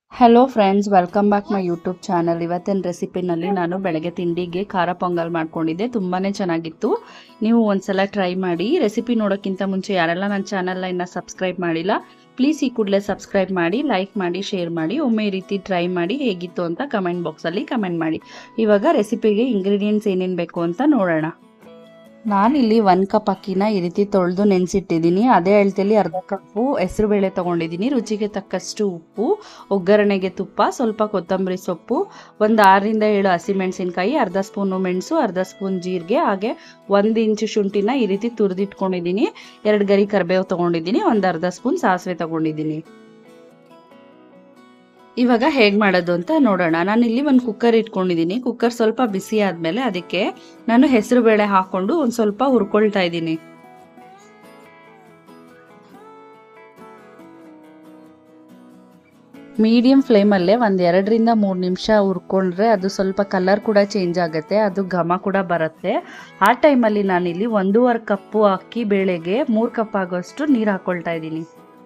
hello friends welcome back my YouTube channel ಇವತ್ತಿನ ರೆಸಿಪಿನಲ್ಲಿ ನಾನು ಬೆಳಗ್ಗೆ ತಿಂಡಿಗೆ ಖಾರ ಪೊಂಗಲ್ ಮಾಡ್ಕೊಂಡಿದ್ದೆ ತುಂಬಾ ಚೆನ್ನಾಗಿತ್ತು ನೀವು ಒಂದ್ಸಲ ಟ್ರೈ ಮಾಡಿ ರೆಸಿಪಿ ನೋಡೋಕ್ಕಿಂತ ಮುಂಚೆ ಯಾರೆಲ್ಲ ನನ್ನ ಚಾನಲ್ನ ಇನ್ನೂ ಸಬ್ಸ್ಕ್ರೈಬ್ ಮಾಡಿಲ್ಲ ಪ್ಲೀಸ್ ಈ ಕೂಡಲೇ ಸಬ್ಸ್ಕ್ರೈಬ್ ಮಾಡಿ ಲೈಕ್ ಮಾಡಿ ಶೇರ್ ಮಾಡಿ ಒಮ್ಮೆ ಈ ರೀತಿ ಟ್ರೈ ಮಾಡಿ ಹೇಗಿತ್ತು ಅಂತ ಕಮೆಂಟ್ ಬಾಕ್ಸಲ್ಲಿ ಕಮೆಂಟ್ ಮಾಡಿ ಇವಾಗ ರೆಸಿಪಿಗೆ ಇಂಗ್ರೀಡಿಯೆಂಟ್ಸ್ ಏನೇನು ಬೇಕು ಅಂತ ನೋಡೋಣ ನಾನಿಲ್ಲಿ ಒಂದು ಕಪ್ ಅಕ್ಕಿನ ಈ ರೀತಿ ತೊಳೆದು ನೆನೆಸಿಟ್ಟಿದ್ದೀನಿ ಅದೇ ಅಳತೆಯಲ್ಲಿ ಅರ್ಧ ಕಪ್ಪು ಹೆಸರುಬೇಳೆ ತೊಗೊಂಡಿದ್ದೀನಿ ರುಚಿಗೆ ತಕ್ಕಷ್ಟು ಉಪ್ಪು ಒಗ್ಗರಣೆಗೆ ತುಪ್ಪ ಸ್ವಲ್ಪ ಕೊತ್ತಂಬರಿ ಸೊಪ್ಪು ಒಂದು ಆರರಿಂದ ಏಳು ಹಸಿಮೆಣಸಿನ್ಕಾಯಿ ಅರ್ಧ ಸ್ಪೂನು ಮೆಣಸು ಅರ್ಧ ಸ್ಪೂನ್ ಜೀರಿಗೆ ಹಾಗೆ ಒಂದು ಇಂಚು ಶುಂಠಿನ ಈ ರೀತಿ ತುರಿದಿಟ್ಕೊಂಡಿದ್ದೀನಿ ಎರಡು ಗರಿ ಕರಿಬೇವು ತೊಗೊಂಡಿದ್ದೀನಿ ಒಂದು ಅರ್ಧ ಸ್ಪೂನ್ ಸಾಸಿವೆ ತೊಗೊಂಡಿದ್ದೀನಿ ಇವಾಗ ಹೇಗೆ ಮಾಡೋದು ಅಂತ ನೋಡೋಣ ನಾನು ಇಲ್ಲಿ ಒಂದು ಕುಕ್ಕರ್ ಇಟ್ಕೊಂಡಿದ್ದೀನಿ ಕುಕ್ಕರ್ ಸ್ವಲ್ಪ ಬಿಸಿ ಆದಮೇಲೆ ಅದಕ್ಕೆ ನಾನು ಹೆಸರು ಬೇಳೆ ಹಾಕೊಂಡು ಒಂದು ಸ್ವಲ್ಪ ಹುರ್ಕೊಳ್ತಾ ಇದ್ದೀನಿ ಮೀಡಿಯಂ ಫ್ಲೇಮಲ್ಲೇ ಒಂದು ಎರಡರಿಂದ ಮೂರು ನಿಮಿಷ ಹುರ್ಕೊಂಡ್ರೆ ಅದು ಸ್ವಲ್ಪ ಕಲರ್ ಕೂಡ ಚೇಂಜ್ ಆಗುತ್ತೆ ಅದು ಘಮ ಕೂಡ ಬರುತ್ತೆ ಆ ಟೈಮಲ್ಲಿ ನಾನಿಲ್ಲಿ ಒಂದೂವರೆ ಕಪ್ಪು ಅಕ್ಕಿ ಬೇಳೆಗೆ ಮೂರು ಕಪ್ ಆಗೋಷ್ಟು ನೀರು ಹಾಕ್ಕೊಳ್ತಾ ಇದ್ದೀನಿ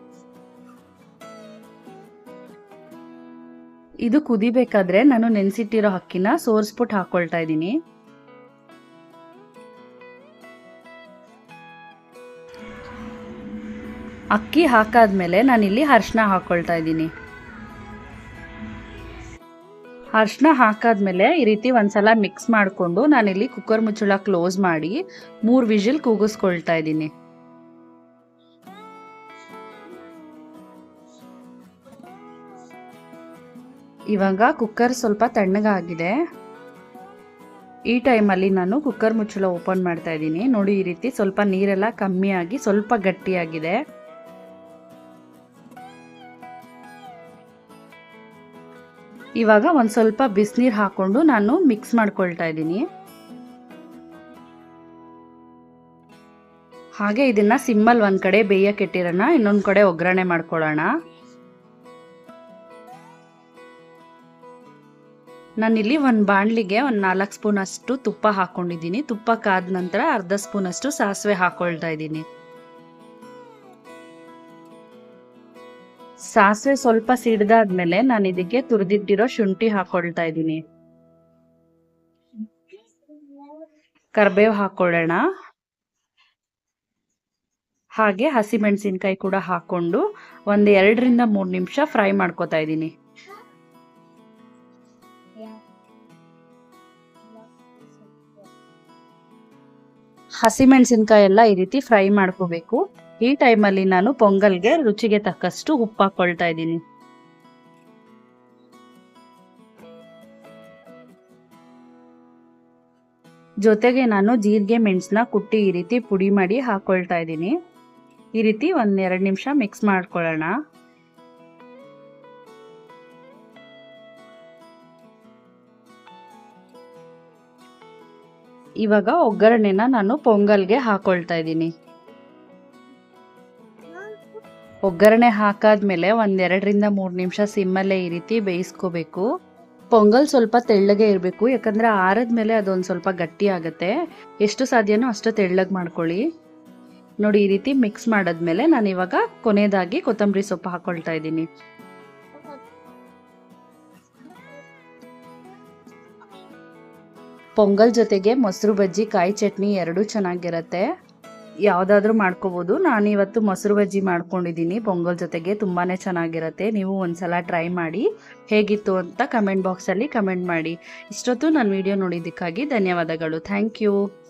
ಇದು ಕುದಿಬೇಕಾದ್ರೆ ನಾನು ನೆನೆಸಿಟ್ಟಿರೋ ಅಕ್ಕಿನ ಸೋರಿಸ್ಬಿಟ್ಟು ಹಾಕೊಳ್ತಾ ಇದ್ದೀನಿ ಅಕ್ಕಿ ಹಾಕಾದ್ಮೇಲೆ ನಾನಿಲ್ಲಿ ಅರ್ಶಿನ ಹಾಕೊಳ್ತಾ ಇದ್ದೀನಿ ಅರ್ಶಿನ ಹಾಕಾದ್ಮೇಲೆ ಈ ರೀತಿ ಒಂದ್ಸಲ ಮಿಕ್ಸ್ ಮಾಡಿಕೊಂಡು ನಾನಿಲ್ಲಿ ಕುಕ್ಕರ್ ಮುಚ್ಚಳ ಕ್ಲೋಸ್ ಮಾಡಿ ಮೂರು ವಿಜಿಲ್ ಕೂಗಿಸ್ಕೊಳ್ತಾ ಇದ್ದೀನಿ ಇವಾಗ ಕುಕ್ಕರ್ ಸ್ವಲ್ಪ ತಣ್ಣಗಾಗಿದೆ ಈ ಟೈಮಲ್ಲಿ ನಾನು ಕುಕ್ಕರ್ ಮುಚ್ಚಳ ಓಪನ್ ಮಾಡ್ತಾ ಇದ್ದೀನಿ ನೋಡಿ ಈ ರೀತಿ ಸ್ವಲ್ಪ ನೀರೆಲ್ಲ ಕಮ್ಮಿ ಆಗಿ ಸ್ವಲ್ಪ ಗಟ್ಟಿಯಾಗಿದೆ ಇವಾಗ ಒಂದು ಸ್ವಲ್ಪ ಬಿಸಿನೀರು ಹಾಕೊಂಡು ನಾನು ಮಿಕ್ಸ್ ಮಾಡ್ಕೊಳ್ತಾ ಇದ್ದೀನಿ ಹಾಗೆ ಇದನ್ನ ಸಿಮ್ಮಲ್ ಒಂದು ಕಡೆ ಬೇಯಕ್ಕೆ ಇಟ್ಟಿರೋಣ ಇನ್ನೊಂದು ಕಡೆ ಒಗ್ಗರಣೆ ಮಾಡ್ಕೊಳ್ಳೋಣ ನಾನಿಲ್ಲಿ ಒಂದು ಬಾಣಲಿಗೆ ಒಂದು ನಾಲ್ಕು ಸ್ಪೂನ್ ಅಷ್ಟು ತುಪ್ಪ ಹಾಕೊಂಡಿದ್ದೀನಿ ತುಪ್ಪ ಕಾದ ನಂತರ ಅರ್ಧ ಸ್ಪೂನ್ ಅಷ್ಟು ಸಾಸಿವೆ ಹಾಕೊಳ್ತಾ ಇದ್ದೀನಿ ಸಾಸಿವೆ ಸ್ವಲ್ಪ ಸಿಡ್ದಾದ್ಮೇಲೆ ನಾನು ಇದಕ್ಕೆ ತುರಿದಿಟ್ಟಿರೋ ಶುಂಠಿ ಹಾಕೊಳ್ತಾ ಇದ್ದೀನಿ ಕರ್ಬೇವು ಹಾಕೊಳ್ಳೋಣ ಹಾಗೆ ಹಸಿಮೆಣಸಿನ್ಕಾಯಿ ಕೂಡ ಹಾಕೊಂಡು ಒಂದು ಎರಡರಿಂದ ಮೂರು ನಿಮಿಷ ಫ್ರೈ ಮಾಡ್ಕೋತಾ ಇದ್ದೀನಿ ಹಸಿಮೆಣಸಿನ್ಕಾಯಿ ಎಲ್ಲ ಈ ರೀತಿ ಫ್ರೈ ಮಾಡ್ಕೋಬೇಕು ಈ ಟೈಮಲ್ಲಿ ನಾನು ಪೊಂಗಲ್ಗೆ ರುಚಿಗೆ ತಕ್ಕಷ್ಟು ಉಪ್ಪು ಹಾಕೊಳ್ತಾ ಇದ್ದೀನಿ ಜೊತೆಗೆ ನಾನು ಜೀರಿಗೆ ಮೆಣಸನ್ನ ಕುಟ್ಟಿ ಈ ರೀತಿ ಪುಡಿ ಮಾಡಿ ಹಾಕೊಳ್ತಾ ಇದ್ದೀನಿ ಈ ರೀತಿ ಒಂದ್ ಎರಡು ನಿಮಿಷ ಮಿಕ್ಸ್ ಮಾಡ್ಕೊಳ್ಳೋಣ ಇವಾಗ ಒಗ್ಗರಣೆನ ನಾನು ಪೊಂಗಲ್ಗೆ ಹಾಕೊಳ್ತಾ ಇದ್ದೀನಿ ಒಗ್ಗರಣೆ ಹಾಕಾದ್ಮೇಲೆ ಒಂದೆರಡರಿಂದ ಮೂರು ನಿಮಿಷ ಸಿಮ್ಮಲ್ಲೇ ಈ ರೀತಿ ಬೇಯಿಸ್ಕೋಬೇಕು ಪೊಂಗಲ್ ಸ್ವಲ್ಪ ತೆಳ್ಳಗೆ ಇರಬೇಕು ಯಾಕಂದರೆ ಆರದ್ಮೇಲೆ ಅದೊಂದು ಸ್ವಲ್ಪ ಗಟ್ಟಿ ಆಗುತ್ತೆ ಎಷ್ಟು ಸಾಧ್ಯನೋ ಅಷ್ಟು ತೆಳ್ಳಗೆ ಮಾಡ್ಕೊಳ್ಳಿ ನೋಡಿ ಈ ರೀತಿ ಮಿಕ್ಸ್ ಮಾಡಾದ್ಮೇಲೆ ನಾನು ಇವಾಗ ಕೊನೆಯದಾಗಿ ಕೊತ್ತಂಬರಿ ಸೊಪ್ಪು ಹಾಕೊಳ್ತಾ ಇದ್ದೀನಿ ಪೊಂಗಲ್ ಜೊತೆಗೆ ಮೊಸರು ಬಜ್ಜಿ ಕಾಯಿ ಚಟ್ನಿ ಎರಡೂ ಚೆನ್ನಾಗಿರುತ್ತೆ ಯಾವುದಾದ್ರೂ ಮಾಡ್ಕೋಬೋದು ನಾನಿವತ್ತು ಮೊಸರು ಬಜ್ಜಿ ಮಾಡ್ಕೊಂಡಿದ್ದೀನಿ ಪೊಂಗಲ್ ಜೊತೆಗೆ ತುಂಬಾ ಚೆನ್ನಾಗಿರುತ್ತೆ ನೀವು ಒಂದ್ಸಲ ಟ್ರೈ ಮಾಡಿ ಹೇಗಿತ್ತು ಅಂತ ಕಮೆಂಟ್ ಬಾಕ್ಸಲ್ಲಿ ಕಮೆಂಟ್ ಮಾಡಿ ಇಷ್ಟೊತ್ತು ನನ್ನ ವಿಡಿಯೋ ನೋಡಿದ್ದಕ್ಕಾಗಿ ಧನ್ಯವಾದಗಳು ಥ್ಯಾಂಕ್ ಯು